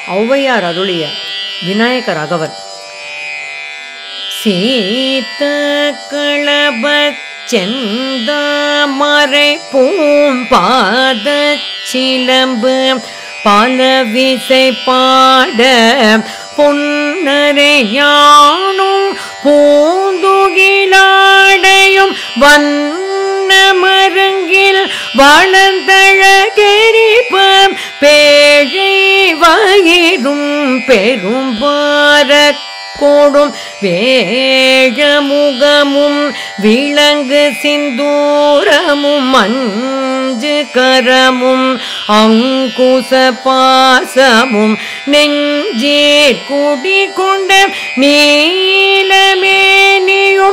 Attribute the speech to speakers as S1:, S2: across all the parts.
S1: ஔவையார் அருளிய விநாயக ராகவன் சீத்த களபச் செந்தாமரை பூம்பாத சிலம்பு பல விசை பாட பொன்னரை ஞானும் பூந்துகிலாடையும் வண்ண மருங்கில் வளர்ந்தழகெரிப்பம் பேழை வயிறும் பெரும் பாரக் கோடும் வேழமுகமும் விலங்கு சிந்தூரமும் மஞ்சு கரமும் அங்குச பாசமும் நெஞ்சேர் குடி கொண்ட நீலமேனியும்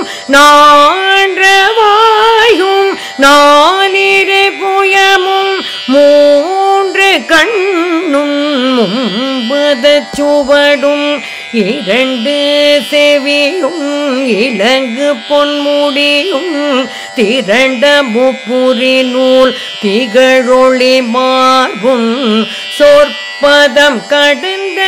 S1: நான்றவாயும் நாலிரை புயமும் மூன்று கண்ணும் மும்பதச் சுவடும் இரண்டு செவியும் இலங்கு பொன்முடியும் திரண்ட முப்புரி நூல் திகழொளி மார்பும் சொற்பதம் கடந்த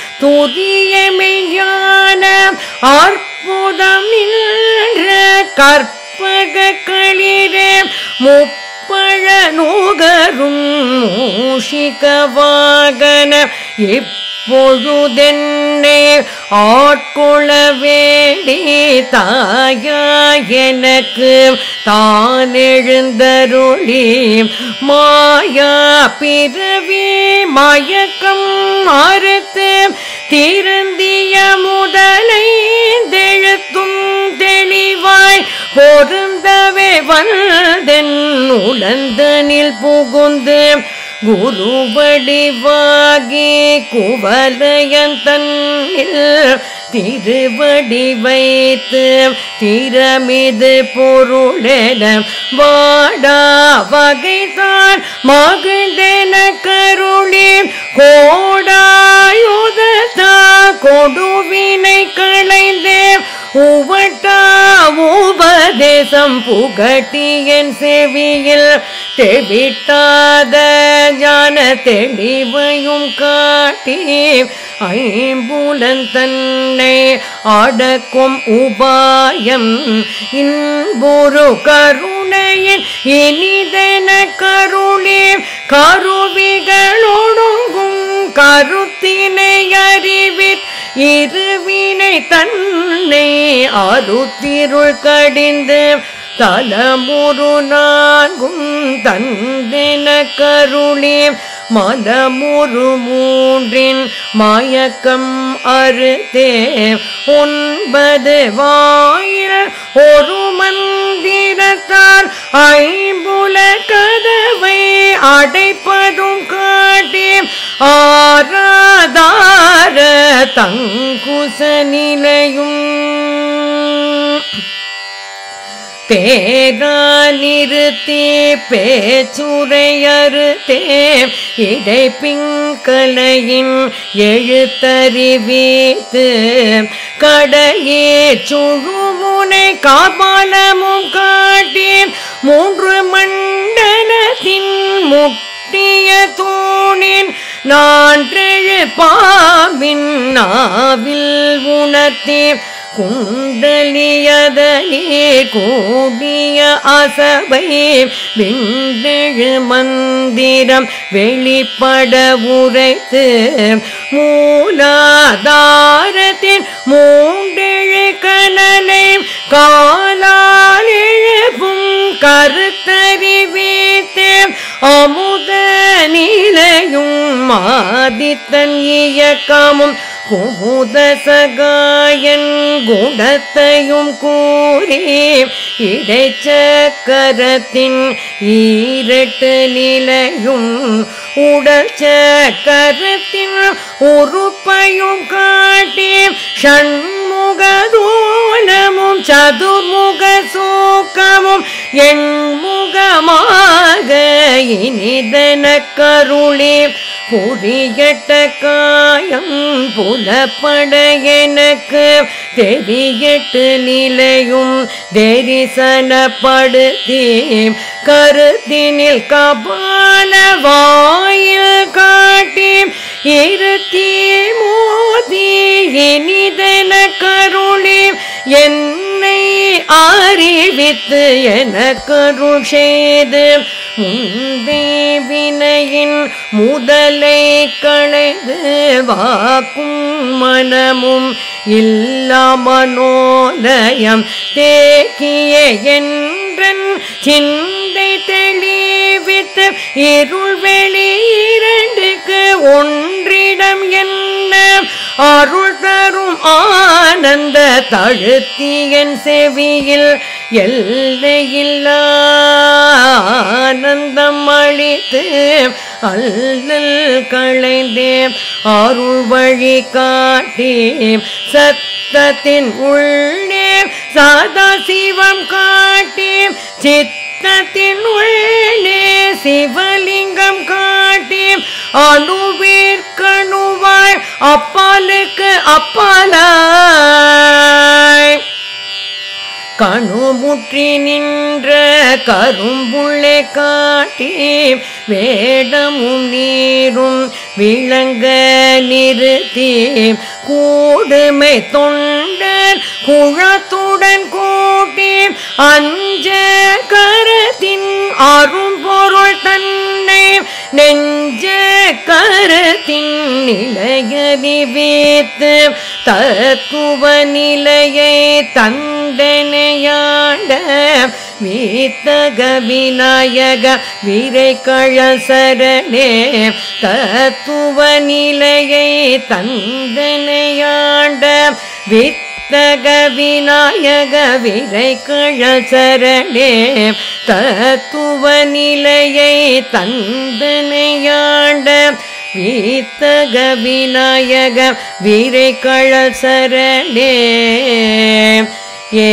S1: துதியமையான அற்புதம் நின்ற கற்பக களிர முப்பழ நூகரும் மூஷிக வாகன இப் பொழுதென்னை ஆட்கொள்ள வேண்டி தாயா எனக்கு தான் எழுந்தருளி மாயா பிறவி மயக்கம் மறுத்து திருந்திய முதலை தெழுத்தும் தெளிவாய் பொருந்தவே வந்தென் உழந்தனில் புகுந்து குருவடிவாகி குவலயன் தன்னில் திருவடி வைத்து திறமிது பொருளென வாடா வகைதான் மகிழ்ந்தென கருளி கோடாயுதா கொடுவினை களைந்தே உவட்டா உபதேசம் புகட்டியன் செவியில் தெவிட்டாத ஞான தெளிவையும் காட்டி ஐம்புலன் தன்னை அடக்கும் உபாயம் இன்புரு கருணையின் இனிதென கருளே கருவிகளொடுங்கும் கருத்தினை அறிவித் இருவினை தன்னை அருத்திருள் கடிந்து தலமுரு நான்கும் தந்தென கருளே மலமுரு மூன்றின் மயக்கம் அறுத்தே ஒன்பது வாயில் ஒரு மந்திரத்தால் ஐம்புல கதவை அடைப்பதும் காட்டி ஆராதார தங்குச நிலையும் தேரா நிறுத்தி பேச்சுரையறுத்தே இடை பிங்கலையின் எழுத்தறிவித்து கடையே சுழுமுனை காபாலமும் காட்டி மூன்று மண்டலத்தின் முட்டிய தூணின் நான்றெழு பாம்பின் நாவில் உணர்த்தி குண்டலியதனே கூடிய அசபை விண்டெழு மந்திரம் வெளிப்பட உரைத்து மூலாதாரத்தின் மூண்டெழு கனலை காலால் எழுப்பும் கருத்தறிவித்து அமுத நிலையும் மாதித்தன் இயக்கமும் குமுத சகாயன் குணத்தையும் கூறி இடைச்சக்கரத்தின் ஈரட்டு நிலையும் உடல் சக்கரத்தின் உறுப்பையும் காட்டி ஷண்முகதூலமும் சதுர்முக சூக்கமும் எண்முகமாக இனிதன கருளே புரியட்ட காயம் புலப்பட எனக்கு தெரியட்டு நிலையும் தரிசனப்படுத்தி கருத்தினில் கபால வாயில் காட்டி இருத்திய இனிதென கருளி என்னை அறிவித்து எனக்கருள் செய்து முன்பே வினையின் முதலை களைந்து வாக்கும் மனமும் இல்லா மனோதயம் தேக்கிய என்றன் சிந்தை தெளிவித்து இருள் வெளி இரண்டுக்கு ஒன்றிடம் என்ன அருள் தரும் ஆனந்த தழுத்தியன் செவியில் எல்லையில்லா ஆனந்தம் அளித்து அல்லல் களைந்தே அருள் வழி காட்டி சத்தத்தின் உள்ளே சதா சிவம் காட்டி சித்தத்தின் உள்ளே சிவலிங்கம் காட்டி அணுவிற்கணுவாய் அப்பாலுக்கு அப்பாலாய் கணுமுற்றி நின்ற கரும்புள்ளே காட்டி வேடமும் நீரும் விளங்க நிறுத்தி கூடுமை தொண்டர் குழத்துடன் கூட்டி அஞ்ச கரத்தின் அரும்பொருள் தன்னை நெஞ்ச கரத்தின் நிலையதி வீத்து தத்துவ நிலையை தந்தனையாண்ட வீத்தக விநாயக விரை கழசரணே தத்துவ நிலையை தந்தனையாண்ட வித்தக விநாயக விரை கழசரணே தத்துவ நிலையை தந்தனையாண்ட வீத்தக விநாயக வீரை கழசரணே ஏ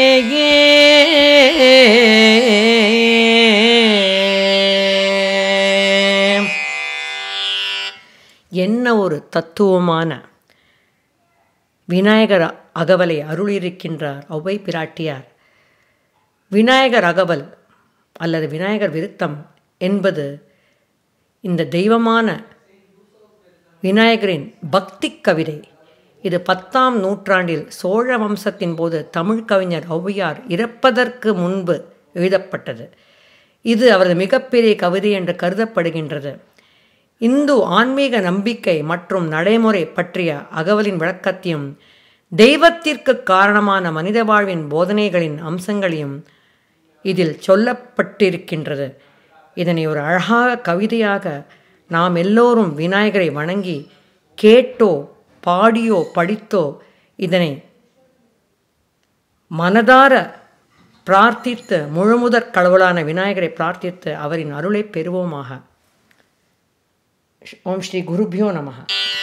S1: என்ன ஒரு தத்துவமான விநாயகர் அகவலை அருளிருக்கின்றார் ஒவ்வை பிராட்டியார் விநாயகர் அகவல் அல்லது விநாயகர் விருத்தம் என்பது இந்த தெய்வமான விநாயகரின் பக்தி கவிதை இது பத்தாம் நூற்றாண்டில் சோழ வம்சத்தின் போது தமிழ் கவிஞர் ஔவையார் இறப்பதற்கு முன்பு எழுதப்பட்டது இது அவரது மிகப்பெரிய கவிதை என்று கருதப்படுகின்றது இந்து ஆன்மீக நம்பிக்கை மற்றும் நடைமுறை பற்றிய அகவலின் விளக்கத்தையும் தெய்வத்திற்கு காரணமான மனித வாழ்வின் போதனைகளின் அம்சங்களையும் இதில் சொல்லப்பட்டிருக்கின்றது இதனை ஒரு அழகாக கவிதையாக நாம் எல்லோரும் விநாயகரை வணங்கி கேட்டோ பாடியோ படித்தோ இதனை மனதார பிரார்த்தித்து முழுமுதற் கடவுளான விநாயகரை பிரார்த்தித்து அவரின் அருளை பெறுவோமாக ஓம் ஸ்ரீ குருபியோ நமக